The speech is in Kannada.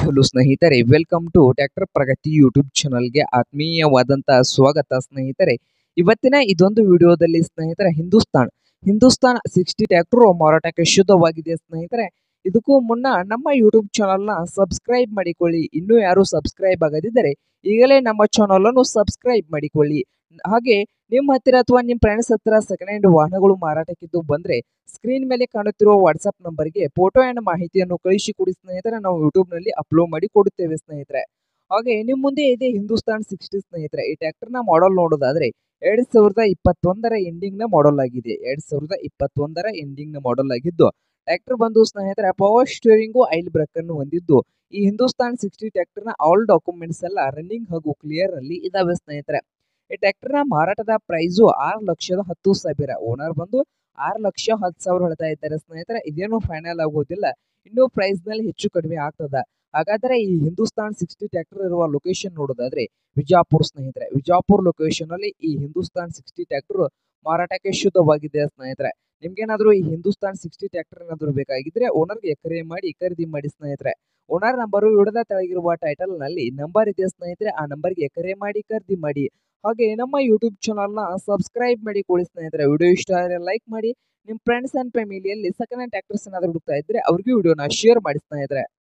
ಹಲೋ ಸ್ನೇಹಿತರೆ welcome to tractor Pragati YouTube ಚಾನಲ್ಗೆ ಆತ್ಮೀಯವಾದಂಥ ಸ್ವಾಗತ ಸ್ನೇಹಿತರೆ ಇವತ್ತಿನ ಇದೊಂದು ವಿಡಿಯೋದಲ್ಲಿ ಸ್ನೇಹಿತರೆ ಹಿಂದೂಸ್ತಾನ್ ಹಿಂದೂಸ್ತಾನ್ ಸಿಕ್ಸ್ಟಿ ಟ್ರ್ಯಾಕ್ಟರ್ ಮಾರಾಟಕ್ಕೆ ಶುದ್ಧವಾಗಿದೆ ಸ್ನೇಹಿತರೆ ಇದಕ್ಕೂ ಮುನ್ನ ನಮ್ಮ ಯೂಟ್ಯೂಬ್ ಚಾನಲ್ನ ಸಬ್ಸ್ಕ್ರೈಬ್ ಮಾಡಿಕೊಳ್ಳಿ ಇನ್ನೂ ಯಾರು ಸಬ್ಸ್ಕ್ರೈಬ್ ಆಗದಿದ್ದರೆ ಈಗಲೇ ನಮ್ಮ ಚಾನಲನ್ನು ಸಬ್ಸ್ಕ್ರೈಬ್ ಮಾಡಿಕೊಳ್ಳಿ ಹಾಗೆ ನಿಮ್ಮ ಹತ್ತಿರ ಅಥವಾ ನಿಮ್ಮ ಫ್ರೆಂಡ್ಸ್ ಹತ್ತಿರ ಸೆಕೆಂಡ್ ಹ್ಯಾಂಡ್ ವಾಹನಗಳು ಮಾರಾಟಕ್ಕಿದ್ದು ಬಂದರೆ ಸ್ಕ್ರೀನ್ ಮೇಲೆ ಕಾಣುತ್ತಿರುವ ವಾಟ್ಸಪ್ ನಂಬರ್ಗೆ ಫೋಟೋ ಆ್ಯಂಡ್ ಮಾಹಿತಿಯನ್ನು ಕಳಿಸಿಕೊಡಿ ಸ್ನೇಹಿತರೆ ನಾವು ಯೂಟ್ಯೂಬ್ನಲ್ಲಿ ಅಪ್ಲೋಡ್ ಮಾಡಿ ಕೊಡುತ್ತೇವೆ ಸ್ನೇಹಿತರೆ ಹಾಗೆ ನಿಮ್ಮ ಮುಂದೆ ಇದೆ ಹಿಂದೂಸ್ತಾನ್ ಸಿಕ್ಸ್ಟಿ ಸ್ನೇಹಿತರೆ ಈ ಟ್ರ್ಯಾಕ್ಟರ್ನ ಮಾಡಲ್ ನೋಡೋದಾದ್ರೆ ಎರಡ್ ಸಾವಿರದ ಇಪ್ಪತ್ತೊಂದರ ಎಂಡಿಂಗ್ನ ಮಾಡಲ್ ಆಗಿದೆ ಎರಡ್ ಸಾವಿರದ ಇಪ್ಪತ್ತೊಂದರ ಎಂಡಿಂಗ್ನ ಮಾಡಲ್ ಆಗಿದ್ದು ಟ್ರ್ಯಾಕ್ಟರ್ ಬಂದು ಸ್ನೇಹಿತರೆ ಪವರ್ ಸ್ಟೀರಿಂಗು ಐಲ್ ಬ್ರೇಕ್ ಅನ್ನು ಹೊಂದಿದ್ದು ಈ ಹಿಂದೂಸ್ತಾನ್ ಸಿಕ್ಸ್ಟಿ ಟ್ರ್ಯಾಕ್ಟರ್ನ ಆಲ್ ಡಾಕ್ಯುಮೆಂಟ್ಸ್ ಎಲ್ಲ ರನ್ನಿಂಗ್ ಹಾಗೂ ಕ್ಲಿಯರ್ ಅಲ್ಲಿ ಇದಾವೆ ಸ್ನೇಹಿತರೆ ಈ ಟ್ರ್ಯಾಕ್ಟರ್ನ ಮಾರಾಟದ ಪ್ರೈಸು ಆರು ಲಕ್ಷದ ಹತ್ತು ಸಾವಿರ ಓನರ್ ಬಂದು ಆರು ಲಕ್ಷ ಹತ್ತು ಸಾವಿರ ಹೇಳ್ತಾ ಇದ್ದಾರೆ ಸ್ನೇಹಿತರೆ ಇದೇನು ಫೈನಲ್ ಆಗೋದಿಲ್ಲ ಇನ್ನೂ ಪ್ರೈಸ್ ನಲ್ಲಿ ಹೆಚ್ಚು ಕಡಿಮೆ ಆಗ್ತದ ಹಾಗಾದ್ರೆ ಈ ಹಿಂದೂಸ್ತಾನ್ ಸಿಕ್ಸ್ಟಿ ಟ್ರ್ಯಾಕ್ಟರ್ ಇರುವ ಲೊಕೇಶನ್ ನೋಡೋದಾದ್ರೆ ವಿಜಾಪುರ್ ಸ್ನೇಹಿತರೆ ವಿಜಾಪುರ್ ಲೊಕೇಶನ್ ಅಲ್ಲಿ ಈ ಹಿಂದೂಸ್ತಾನ್ ಸಿಕ್ಸ್ಟಿ ಟ್ರ್ಯಾಕ್ಟರ್ ಮಾರಾಟಕ್ಕೆ ಶುದ್ಧವಾಗಿದೆ ಸ್ನೇಹಿತರೆ ನಿಮ್ಗೇನಾದ್ರೂ ಈ ಹಿಂದೂಸ್ತಾನ್ ಸಿಕ್ಸ್ಟಿ ಟ್ರ್ಯಾಕ್ಟರ್ ಏನಾದ್ರು ಬೇಕಾಗಿದ್ರೆ ಓನರ್ಗೆ ಕರೆ ಮಾಡಿ ಖರೀದಿ ಮಾಡಿ ಸ್ನೇಹಿತರೆ ಓನರ್ ನಂಬರು ವಿಡದ ತೆಳಗಿರುವ ಟೈಟಲ್ ನಲ್ಲಿ ನಂಬರ್ ಇದೆ ಸ್ನೇಹಿತರೆ ಆ ನಂಬರ್ಗೆ ಕರೆ ಮಾಡಿ ಖರೀದಿ ಮಾಡಿ ಹಾಗೆ ನಮ್ಮ ಯೂಟ್ಯೂಬ್ ಚಾನಲ್ನ ಸಬ್ಸ್ಕ್ರೈಬ್ ಮಾಡಿ ಕೊಡಿ ಸ್ನೇಹಿತರೆ ವಿಡಿಯೋ ಇಷ್ಟ ಆದರೆ ಲೈಕ್ ಮಾಡಿ ನಿಮ್ಮ ಫ್ರೆಂಡ್ಸ್ ಆ್ಯಂಡ್ ಫ್ಯಾಮಿಲಿಯಲ್ಲಿ ಸೆಕೆಂಡ್ ಹ್ಯಾಂಡ್ ಟ್ರ್ಯಾಕ್ಟರ್ಸ್ ಏನಾದರೂ ಹುಡುಕ್ತಾ ಇದ್ರೆ ಅವ್ರಿಗೂ ವಿಡಿಯೋನ ಶೇರ್ ಮಾಡಿ ಸ್ನೇಹಿತರೆ